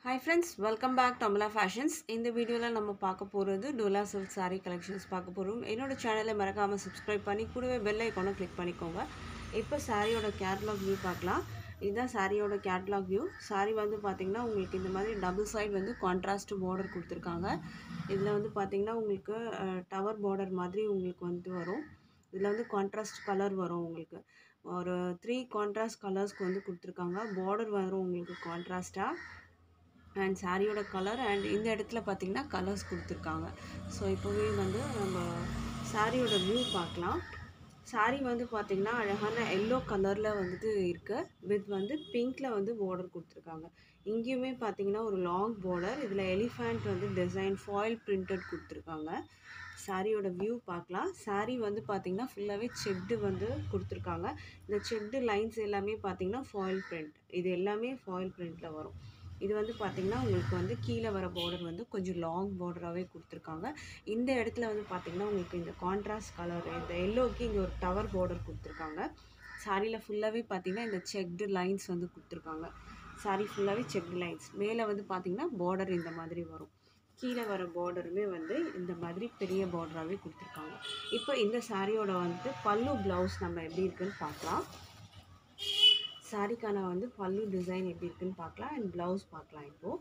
hi friends welcome back டொமலா fashions இந்த வீடியோவில் நம்ம பார்க்க போகிறது டோலா சில்க் saree கலெக்ஷன்ஸ் பார்க்க போகிறோம் என்னோட சேனலை மறக்காமல் சப்ஸ்கிரைப் பண்ணி கூடவே பெல் ஐக்கானை கிளிக் பண்ணிக்கோங்க இப்போ சாரியோட கேட்லாக் வியூ பார்க்கலாம் இதுதான் சாரியோட கேட்லாக் வியூ saree வந்து பார்த்திங்கன்னா உங்களுக்கு இந்த மாதிரி டபுள் சைடு வந்து கான்ட்ராஸ்ட் பார்டர் கொடுத்துருக்காங்க இதில் வந்து பார்த்திங்கன்னா உங்களுக்கு டவர் பார்டர் மாதிரி உங்களுக்கு வந்து வரும் இதில் வந்து கான்ட்ராஸ்ட் கலர் வரும் உங்களுக்கு ஒரு த்ரீ கான்ட்ராஸ்ட் கலர்ஸ்க்கு வந்து கொடுத்துருக்காங்க பார்டர் வரும் உங்களுக்கு கான்ட்ராஸ்ட்டாக அண்ட் சாரியோட கலர் அண்ட் இந்த இடத்துல பார்த்தீங்கன்னா கலர்ஸ் கொடுத்துருக்காங்க ஸோ இப்போவே வந்து நம்ம சாரியோட வியூ பார்க்கலாம் சாரி வந்து பார்த்திங்கன்னா அழகான எல்லோ கலரில் வந்துட்டு இருக்கு வித் வந்து பிங்க்கில் வந்து பார்டர் கொடுத்துருக்காங்க இங்கேயுமே பார்த்தீங்கன்னா ஒரு லாங் பார்டர் இதில் எலிஃபண்ட் வந்து டிசைன் ஃபாயில் பிரிண்டட் கொடுத்துருக்காங்க சாரியோட வியூ பார்க்கலாம் சாரி வந்து பார்த்திங்கன்னா ஃபுல்லாகவே செக்டு வந்து கொடுத்துருக்காங்க இந்த செக்டு லைன்ஸ் எல்லாமே பார்த்தீங்கன்னா ஃபாயில் பிரிண்ட் இது எல்லாமே ஃபாயில் பிரிண்ட்டில் வரும் இது வந்து பார்த்திங்கன்னா உங்களுக்கு வந்து கீழே வர பார்டர் வந்து கொஞ்சம் லாங் பார்டராகவே கொடுத்துருக்காங்க இந்த இடத்துல வந்து பார்த்திங்கன்னா உங்களுக்கு இந்த கான்ட்ராஸ்ட் கலர் இந்த எல்லோக்கு இங்கே ஒரு டவர் பார்டர் கொடுத்துருக்காங்க சாரியில் ஃபுல்லாகவே பார்த்திங்கன்னா இந்த செக்டு லைன்ஸ் வந்து கொடுத்துருக்காங்க சாரி ஃபுல்லாகவே செக்டு லைன்ஸ் மேலே வந்து பார்த்திங்கன்னா பார்டர் இந்த மாதிரி வரும் கீழே வர பார்டருமே வந்து இந்த மாதிரி பெரிய பார்டராகவே கொடுத்துருக்காங்க இப்போ இந்த சாரியோட வந்துட்டு பல்லு ப்ளவுஸ் நம்ம எப்படி இருக்குன்னு பார்க்கலாம் சாரிக்கான வந்து பல்லு டிசைன் எப்படி இருக்குன்னு பார்க்கலாம் அண்ட் ப்ளவுஸ் பார்க்கலாம் இப்போது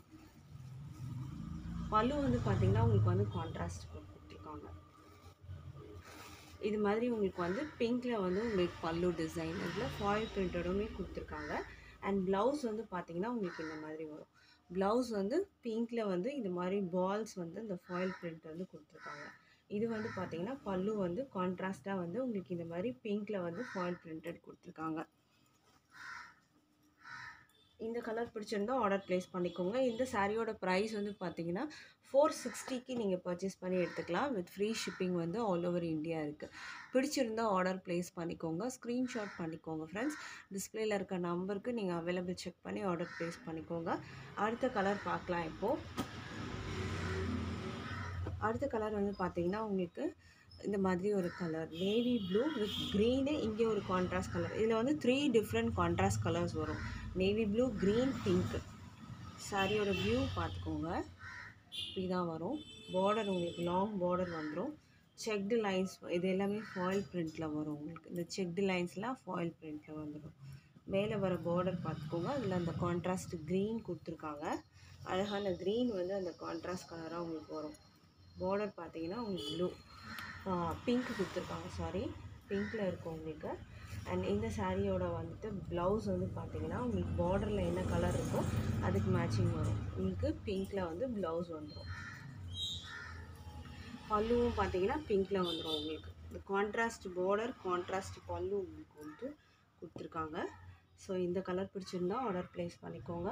பல்லு வந்து பார்த்திங்கன்னா உங்களுக்கு வந்து கான்ட்ராஸ்ட் கொடுத்துருக்காங்க இது மாதிரி உங்களுக்கு வந்து பிங்க்கில் வந்து உங்களுக்கு பல்லு டிசைன் இதில் ஃபாயில் பிரிண்டடுமே கொடுத்துருக்காங்க அண்ட் ப்ளவுஸ் வந்து பார்த்திங்கன்னா உங்களுக்கு இந்த மாதிரி வரும் ப்ளவுஸ் வந்து பிங்க்கில் வந்து இந்த மாதிரி பால்ஸ் வந்து இந்த ஃபாயில் பிரிண்ட் வந்து கொடுத்துருக்காங்க இது வந்து பார்த்திங்கன்னா பல்லு வந்து கான்ட்ராஸ்ட்டாக வந்து உங்களுக்கு இந்த மாதிரி பிங்க்கில் வந்து ஃபாயில் பிரிண்டட் கொடுத்துருக்காங்க இந்த கலர் பிடிச்சிருந்தா ஆர்டர் ப்ளேஸ் பண்ணிக்கோங்க இந்த சாரியோட ப்ரைஸ் வந்து பார்த்தீங்கன்னா ஃபோர் சிக்ஸ்டிக்கு நீங்கள் பர்ச்சேஸ் பண்ணி எடுத்துக்கலாம் வித் ஃப்ரீ ஷிப்பிங் வந்து ஆல் ஓவர் இந்தியா இருக்குது பிடிச்சிருந்தா ஆர்டர் ப்ளேஸ் பண்ணிக்கோங்க ஸ்க்ரீன்ஷாட் பண்ணிக்கோங்க ஃப்ரெண்ட்ஸ் டிஸ்பிளேல இருக்க நம்பருக்கு நீங்கள் அவைலபிள் செக் பண்ணி ஆர்டர் ப்ளேஸ் பண்ணிக்கோங்க அடுத்த கலர் பார்க்கலாம் இப்போது அடுத்த கலர் வந்து பார்த்தீங்கன்னா உங்களுக்கு இந்த மாதிரி ஒரு colour navy blue with green இங்கே ஒரு கான்ட்ராஸ்ட் கலர் இதில் வந்து த்ரீ டிஃப்ரெண்ட் கான்ட்ராஸ்ட் கலர்ஸ் வரும் நேவி ப்ளூ க்ரீன் பிங்க் சாரியோட வியூ பார்த்துக்கோங்க இப்படி தான் வரும் பார்டர் உங்களுக்கு லாங் பார்டர் வந்துடும் செக்டு லைன்ஸ் இது எல்லாமே ஃபாயில் பிரிண்ட்டில் வரும் உங்களுக்கு இந்த செக்டு லைன்ஸ்லாம் ஃபாயில் பிரிண்ட்டில் வந்துடும் மேலே வர பார்டர் பார்த்துக்கோங்க அதில் அந்த கான்ட்ராஸ்ட் க்ரீன் கொடுத்துருக்காங்க அழகான க்ரீன் வந்து அந்த கான்ட்ராஸ்ட் கலராக உங்களுக்கு வரும் பார்டர் பார்த்தீங்கன்னா உங்களுக்கு ப்ளூ பிங்க் கொடுத்துருக்காங்க சாரி பிங்க்கில் இருக்கும் உங்களுக்கு அண்ட் இந்த சாரியோட வந்துட்டு ப்ளவுஸ் வந்து பார்த்தீங்கன்னா உங்களுக்கு பார்டரில் என்ன கலர் இருக்கோ அதுக்கு மேட்சிங் வரும் உங்களுக்கு பிங்க்கில் வந்து ப்ளவுஸ் வந்துடும் பல்லுவும் பார்த்தீங்கன்னா பிங்க்கில் வந்துடும் உங்களுக்கு இந்த கான்ட்ராஸ்ட் பார்டர் கான்ட்ராஸ்ட் பல்லு உங்களுக்கு வந்து கொடுத்துருக்காங்க ஸோ இந்த கலர் பிடிச்சிருந்தா ஆர்டர் ப்ளேஸ் பண்ணிக்கோங்க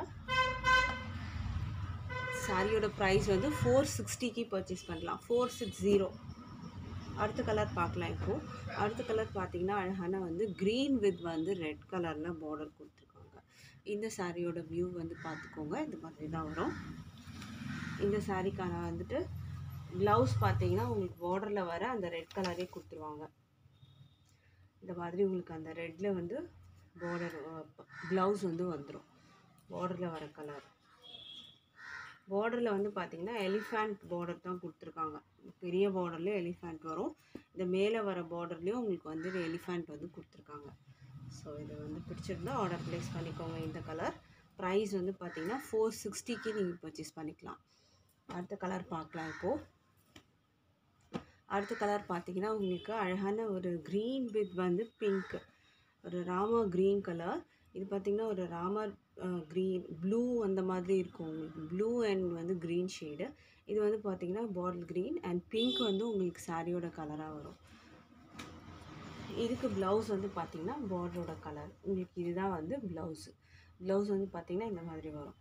சாரியோட ப்ரைஸ் வந்து ஃபோர் சிக்ஸ்டிக்கு பர்ச்சேஸ் பண்ணலாம் ஃபோர் சிக்ஸ் ஜீரோ அடுத்த கலர் பார்க்கலாம் இப்போது அடுத்த கலர் பார்த்தீங்கன்னா அழகான வந்து க்ரீன் வித் வந்து ரெட் கலரில் பார்டர் கொடுத்துருக்காங்க இந்த சாரியோட வியூ வந்து பார்த்துக்கோங்க இந்த மாதிரி தான் வரும் இந்த சாரிக்கான வந்துட்டு ப்ளவுஸ் பார்த்தீங்கன்னா உங்களுக்கு பார்டரில் வர அந்த ரெட் கலரே கொடுத்துருவாங்க இந்த மாதிரி உங்களுக்கு அந்த ரெட்டில் வந்து பார்டர் ப்ளவுஸ் வந்து வந்துடும் பார்டரில் வர கலர் பார்டரில் வந்து பார்த்தீங்கன்னா எலிஃபண்ட் பார்டர் தான் கொடுத்துருக்காங்க பெரிய பார்டர்லேயும் எலிஃபண்ட் வரும் இந்த மேலே வர பார்டர்லேயும் உங்களுக்கு வந்து எலிஃபண்ட் வந்து கொடுத்துருக்காங்க ஸோ இது வந்து பிடிச்சிருந்தா ஆர்டர் ப்ளேஸ் பண்ணிக்கோங்க இந்த கலர் ப்ரைஸ் வந்து பார்த்தீங்கன்னா ஃபோர் சிக்ஸ்டிக்கு நீங்கள் பர்ச்சேஸ் பண்ணிக்கலாம் அடுத்த கலர் பார்க்கலாம் இப்போது அடுத்த கலர் பார்த்தீங்கன்னா உங்களுக்கு அழகான ஒரு க்ரீன் வித் வந்து பிங்க் ஒரு ராமா க்ரீன் கலர் இது பார்த்திங்கன்னா ஒரு ராமர் க்ரீன் ப்ளூ அந்த மாதிரி இருக்கும் உங்களுக்கு ப்ளூ அண்ட் வந்து க்ரீன் ஷேடு இது வந்து பார்த்திங்கன்னா பாட்டில் க்ரீன் அண்ட் பிங்க் வந்து உங்களுக்கு சாரியோட கலராக வரும் இதுக்கு ப்ளவுஸ் வந்து பார்த்திங்கன்னா பார்டரோட கலர் உங்களுக்கு இதுதான் வந்து ப்ளவுஸு ப்ளவுஸ் வந்து பார்த்திங்கன்னா இந்த மாதிரி வரும்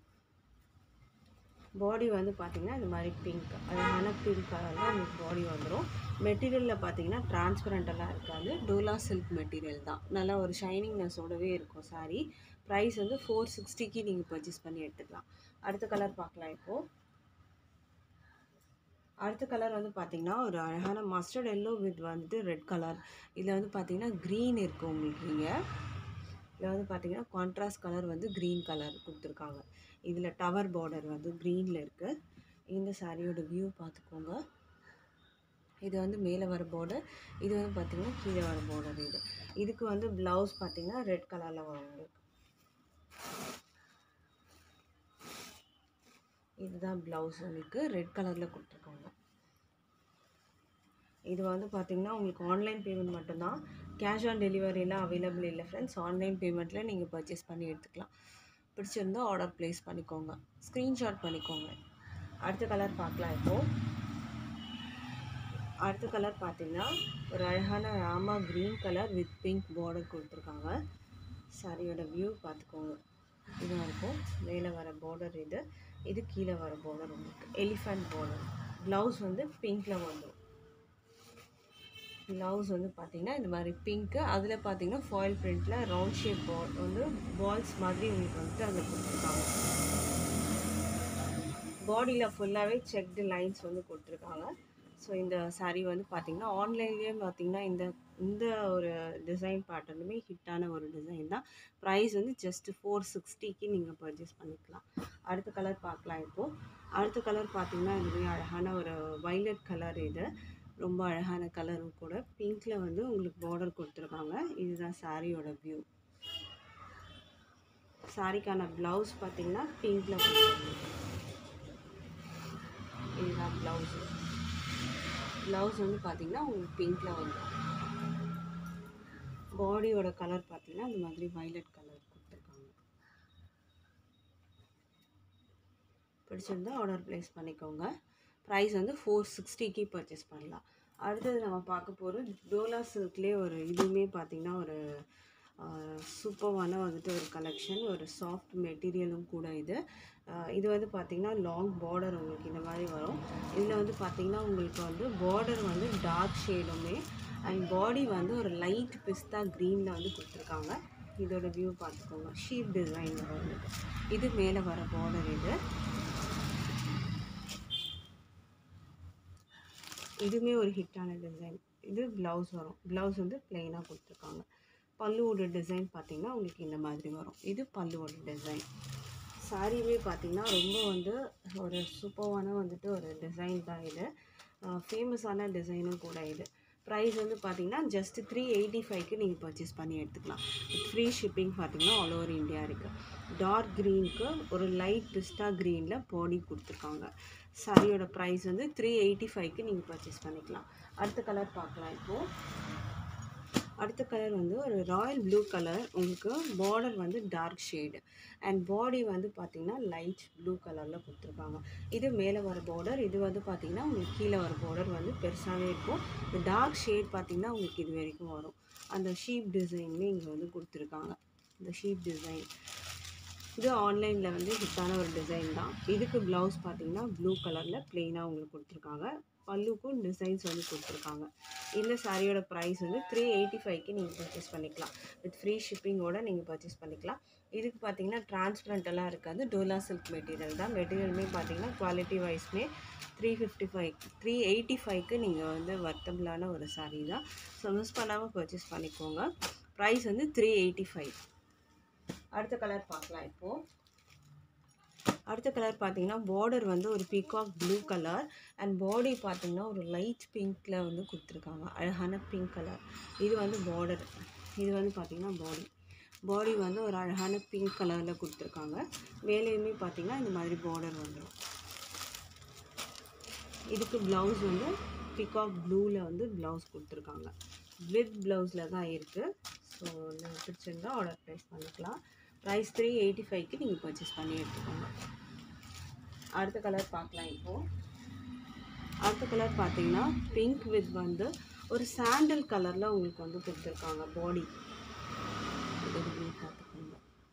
பாடி வந்து பார்த்திங்கன்னா இந்த மாதிரி பிங்க் அழகான பிங்க் கலரில் உங்களுக்கு பாடி வந்துடும் மெட்டீரியலில் பார்த்தீங்கன்னா டிரான்ஸ்பரண்டெல்லாம் இருக்காது டோலா சில்க் மெட்டீரியல் தான் நல்லா ஒரு ஷைனிங்னஸோடவே இருக்கும் சாரீ ப்ரைஸ் வந்து ஃபோர் சிக்ஸ்டிக்கு நீங்கள் பர்ச்சேஸ் பண்ணி எடுத்துக்கலாம் அடுத்த கலர் பார்க்கலாம் இப்போது அடுத்த கலர் வந்து பார்த்திங்கன்னா ஒரு அழகான மஸ்டர்ட் எல்லோ வித் வந்துட்டு ரெட் கலர் இதில் வந்து பார்த்திங்கன்னா க்ரீன் இருக்குது உங்களுக்கு இங்கே இதில் வந்து பார்த்திங்கன்னா கான்ட்ராஸ்ட் கலர் வந்து க்ரீன் கலர் கொடுத்துருக்காங்க இதில் டவர் பார்டர் வந்து க்ரீனில் இருக்குது இந்த சாரியோட வியூ பார்த்துக்கோங்க இது வந்து மேலே வர பார்டர் இது வந்து பார்த்திங்கன்னா கீழே வர பார்டர் இது இதுக்கு வந்து ப்ளவுஸ் பார்த்திங்கன்னா ரெட் கலரில் வரும் உங்களுக்கு இதுதான் ப்ளவுஸ் உங்களுக்கு ரெட் கலரில் கொடுத்துருக்காங்க இது வந்து பார்த்திங்கன்னா உங்களுக்கு ஆன்லைன் பேமெண்ட் மட்டும்தான் கேஷ் ஆன் டெலிவரிலாம் அவைலபிள் இல்லை ஃப்ரெண்ட்ஸ் ஆன்லைன் பேமெண்ட்டில் நீங்கள் பர்ச்சேஸ் பண்ணி எடுத்துக்கலாம் பிடிச்சிருந்தா ஆர்டர் ப்ளேஸ் பண்ணிக்கோங்க ஸ்க்ரீன்ஷாட் பண்ணிக்கோங்க அடுத்த கலர் பார்க்கலாம் இப்போது அடுத்த கலர் பார்த்தீங்கன்னா ஒரு அழகான ராமா green colour with pink border கொடுத்துருக்காங்க சாரியோட வியூ பார்த்துக்கோங்க இதாக இருக்கும் மேலே வர பார்டர் இது இது கீழே வர பார்டர் உங்களுக்கு எலிஃபண்ட் பார்டர் ப்ளவுஸ் வந்து பிங்க்கில் வந்துடும் ப்ளவுஸ் வந்து பார்த்தீங்கன்னா இந்த மாதிரி பிங்க்கு அதில் பார்த்தீங்கன்னா ஃபாயில் பிரிண்டில் ரவுண்ட் ஷேப் பால் வந்து பால்ஸ் மாதிரி உங்களுக்கு வந்துட்டு அதில் கொடுத்துருக்காங்க பாடியில் ஃபுல்லாகவே செக்டு லைன்ஸ் வந்து கொடுத்துருக்காங்க ஸோ இந்த சாரீ வந்து பார்த்திங்கன்னா ஆன்லைன்லேயே பார்த்திங்கன்னா இந்த இந்த ஒரு டிசைன் பேட்டர்னுமே ஹிட்டான ஒரு டிசைன் தான் ப்ரைஸ் வந்து ஜஸ்ட் ஃபோர் சிக்ஸ்டிக்கு நீங்கள் பர்ச்சேஸ் பண்ணிக்கலாம் அடுத்த கலர் பார்க்கலாம் இப்போது அடுத்த கலர் பார்த்திங்கன்னா இதுவே அழகான ஒரு வைலட் கலர் இது ரொம்ப அழகான கலரும் கூட பிங்க்கில் வந்து உங்களுக்கு பார்டர் கொடுத்துருக்காங்க இதுதான் சாரியோட வியூ சாரிக்கான ப்ளவுஸ் பார்த்திங்கன்னா பிங்க்கில் கொடுத்துருக்காங்க இதுதான் ப்ளவுஸு ப்ளவுஸ் வந்து பார்த்திங்கன்னா உங்களுக்கு பிங்க்கில் வந்துடும் பாடியோட கலர் பார்த்திங்கன்னா இந்த மாதிரி வைலட் கலர் கொடுத்துருக்காங்க பிடிச்சிருந்தா ஆர்டர் ப்ளேஸ் பண்ணிக்கோங்க ப்ரைஸ் வந்து ஃபோர் சிக்ஸ்டிக்கு பர்ச்சேஸ் பண்ணலாம் அடுத்தது நம்ம பார்க்க போகிறது டோலா சில்க்லேயே ஒரு இதுவுமே பார்த்திங்கன்னா ஒரு சூப்பர்வான வந்துட்டு ஒரு கலெக்ஷன் ஒரு சாஃப்ட் மெட்டீரியலும் கூட இது இது வந்து பார்த்திங்கன்னா லாங் பார்டர் உங்களுக்கு இந்த மாதிரி வரும் இதில் வந்து பார்த்திங்கன்னா உங்களுக்கு வந்து பார்டர் வந்து டார்க் ஷேடுமே அண்ட் பாடி வந்து ஒரு லைட் பிஸ்தா க்ரீனில் வந்து கொடுத்துருக்காங்க இதோட வியூ பார்த்துக்கோங்க ஷீப் டிசைன் வரும் இது மேலே வர பார்டர் இது இதுவுமே ஒரு ஹிட்டான டிசைன் இது ப்ளவுஸ் வரும் ப்ளவுஸ் வந்து ப்ளெயினாக கொடுத்துருக்காங்க பல்லுவோட டிசைன் பார்த்திங்கன்னா உங்களுக்கு இந்த மாதிரி வரும் இது பல்லுவோட டிசைன் சாரியுமே பார்த்திங்கன்னா ரொம்ப வந்து ஒரு சூப்பர்வான வந்துட்டு ஒரு டிசைன் தான் இது ஃபேமஸான டிசைனும் கூட இது ப்ரைஸ் வந்து பார்த்திங்கன்னா ஜஸ்ட் த்ரீ எயிட்டி ஃபைவ்க்கு நீங்கள் பர்ச்சேஸ் பண்ணி எடுத்துக்கலாம் ஃப்ரீ ஷிப்பிங் பார்த்திங்கன்னா ஆல் ஓவர் இந்தியா இருக்குது டார்க் க்ரீனுக்கு ஒரு லைட் பிஸ்டா க்ரீனில் பாடி கொடுத்துருக்காங்க சாரியோட ப்ரைஸ் வந்து த்ரீ எயிட்டி ஃபைவ்க்கு நீங்கள் பர்ச்சேஸ் பண்ணிக்கலாம் அடுத்த கலர் பார்க்கலாம் இப்போது அடுத்த கலர் வந்து ஒரு ராயல் ப்ளூ கலர் உங்களுக்கு பார்டர் வந்து டார்க் ஷேடு அண்ட் பாடி வந்து பார்த்திங்கன்னா லைட் ப்ளூ கலரில் கொடுத்துருப்பாங்க இது மேலே வர பார்டர் இது வந்து பார்த்திங்கன்னா உங்களுக்கு கீழே வர பார்டர் வந்து பெருசாகவே இருக்கும் இந்த டார்க் ஷேட் பார்த்திங்கன்னா உங்களுக்கு இது வரைக்கும் வரும் அந்த ஷீப் டிசைனுமே இங்கே வந்து கொடுத்துருக்காங்க இந்த ஷீப் டிசைன் இது ஆன்லைனில் வந்து ஹிட்டான ஒரு டிசைன் தான் இதுக்கு ப்ளவுஸ் பார்த்தீங்கன்னா ப்ளூ கலரில் ப்ளெயினாக உங்களுக்கு கொடுத்துருக்காங்க பல்லுக்கும் டிசைன்ஸ் வந்து கொடுத்துருக்காங்க இந்த சாரியோட ப்ரைஸ் வந்து த்ரீ எயிட்டி ஃபைவ்க்கு நீங்கள் பர்ச்சேஸ் பண்ணிக்கலாம் வித் ஃப்ரீ ஷிப்பிங்கோடு நீங்கள் பர்ச்சேஸ் பண்ணிக்கலாம் இதுக்கு பார்த்தீங்கன்னா டிரான்ஸ்பரண்ட் எல்லாம் இருக்காது டோலா சில்க் மெட்டீரியல் தான் மெட்டீரியலுமே பார்த்தீங்கன்னா குவாலிட்டி வைஸ்மே three fifty five three eighty ஃபைவ்க்கு நீங்கள் வந்து வர்த்தபிளான ஒரு சாரீ தான் ஸோ மிஸ் பண்ணாமல் பர்ச்சேஸ் பண்ணிக்கோங்க ப்ரைஸ் வந்து த்ரீ எயிட்டி ஃபைவ் அடுத்த கலர் பார்க்கலாம் இப்போது அடுத்த கலர் பார்த்தீங்கன்னா பார்டர் வந்து ஒரு peacock blue colour and body பார்த்தீங்கன்னா ஒரு லைட் பிங்க்கில் வந்து கொடுத்துருக்காங்க அழகான பிங்க் கலர் இது வந்து பார்டர் இது வந்து பார்த்திங்கன்னா பாடி பாடி வந்து ஒரு அழகான பிங்க் கலரில் கொடுத்துருக்காங்க மேலேயுமே பார்த்திங்கன்னா இந்த மாதிரி பார்டர் வந்துடும் இதுக்கு ப்ளவுஸ் வந்து பிகாக் ப்ளூவில் வந்து ப்ளவுஸ் கொடுத்துருக்காங்க வித் ப்ளவுஸில் தான் இருக்குது ஸோ நீங்கள் பிடிச்சிருந்தா ஆர்டர் ப்ளேஸ் பண்ணிக்கலாம் ப்ரைஸ் த்ரீ எயிட்டி ஃபைவ்க்கு நீங்கள் பர்ச்சேஸ் பண்ணி எடுத்துக்கோங்க அடுத்த கலர் பார்க்கலாம் இப்போது அடுத்த கலர் பார்த்தீங்கன்னா பிங்க் வித் வந்து ஒரு சாண்டல் கலரில் உங்களுக்கு வந்து கொடுத்துருக்காங்க பாடி இது பார்த்துக்கோங்க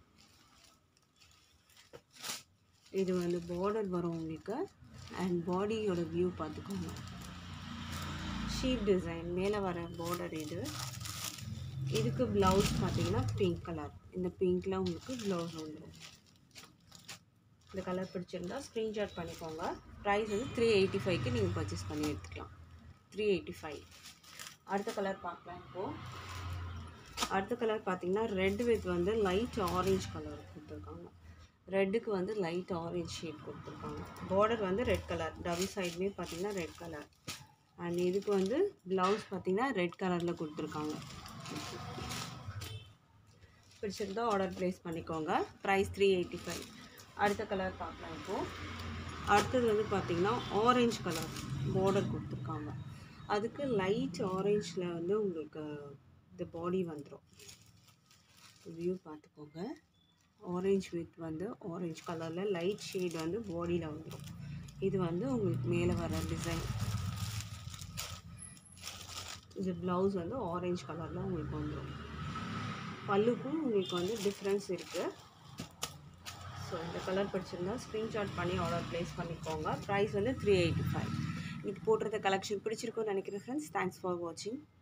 இது வந்து பார்டர் வரும் உங்களுக்கு அண்ட் பாடியோட வியூ பார்த்துக்கோங்க ஷீப் டிசைன் மேலே வர பார்டர் இது இதுக்கு ப்ளவுஸ் பார்த்தீங்கன்னா பிங்க் கலர் இந்த பிங்க்கில் உங்களுக்கு ப்ளவுஸ் வந்துடும் இந்த கலர் பிடிச்சிருந்தா ஸ்க்ரீன்ஷாட் பண்ணிக்கோங்க ப்ரைஸ் வந்து த்ரீ எயிட்டி ஃபைவ்க்கு நீங்கள் பர்ச்சேஸ் பண்ணி எடுத்துக்கலாம் த்ரீ எயிட்டி ஃபைவ் அடுத்த கலர் பார்க்கலாம் இப்போது அடுத்த கலர் பார்த்தீங்கன்னா ரெட் வித் வந்து லைட் ஆரஞ்சு கலர் கொடுத்துருக்காங்க ரெட்டுக்கு வந்து லைட் ஆரஞ்ச் ஷேட் கொடுத்துருக்காங்க பார்டர் வந்து ரெட் கலர் டபுள் சைடுமே பார்த்தீங்கன்னா ரெட் கலர் அண்ட் இதுக்கு வந்து ப்ளவுஸ் பார்த்தீங்கன்னா ரெட் கலரில் கொடுத்துருக்காங்க பிடிச்சிருந்தா ஆர்டர் ப்ளேஸ் பண்ணிக்கோங்க ப்ரைஸ் த்ரீ எயிட்டி ஃபைவ் அடுத்த கலர் பார்க்கலாம் இப்போது அடுத்தது வந்து பார்த்திங்கன்னா ஆரஞ்சு கலர் பார்டர் கொடுத்துருக்காங்க அதுக்கு லைட் ஆரஞ்சில் வந்து உங்களுக்கு இந்த பாடி வந்துடும் வியூ பார்த்துக்கோங்க ஆரஞ்ச் வித் வந்து ஆரஞ்சு கலரில் லைட் ஷேட் வந்து பாடியில் வந்துடும் இது வந்து உங்களுக்கு மேலே வர டிசைன் இது ப்ளவுஸ் வந்து ஆரஞ்சு கலரில் உங்களுக்கு வந்துடும் பல்லுக்கும் உங்களுக்கு வந்து டிஃப்ரென்ஸ் இருக்குது ஸோ இந்த கலர் பிடிச்சிருந்தா ஸ்க்ரீன்ஷாட் பண்ணி ஆர்டர் ப்ளேஸ் பண்ணிக்கோங்க ப்ரைஸ் வந்து த்ரீ எயிட்டி ஃபைவ் இன்னைக்கு போட்டிருந்த கலெக்ஷன் பிடிச்சிருக்கும்னு நினைக்கிறேன் ஃப்ரெண்ட்ஸ் தேங்க்ஸ் ஃபார் வாட்சிங்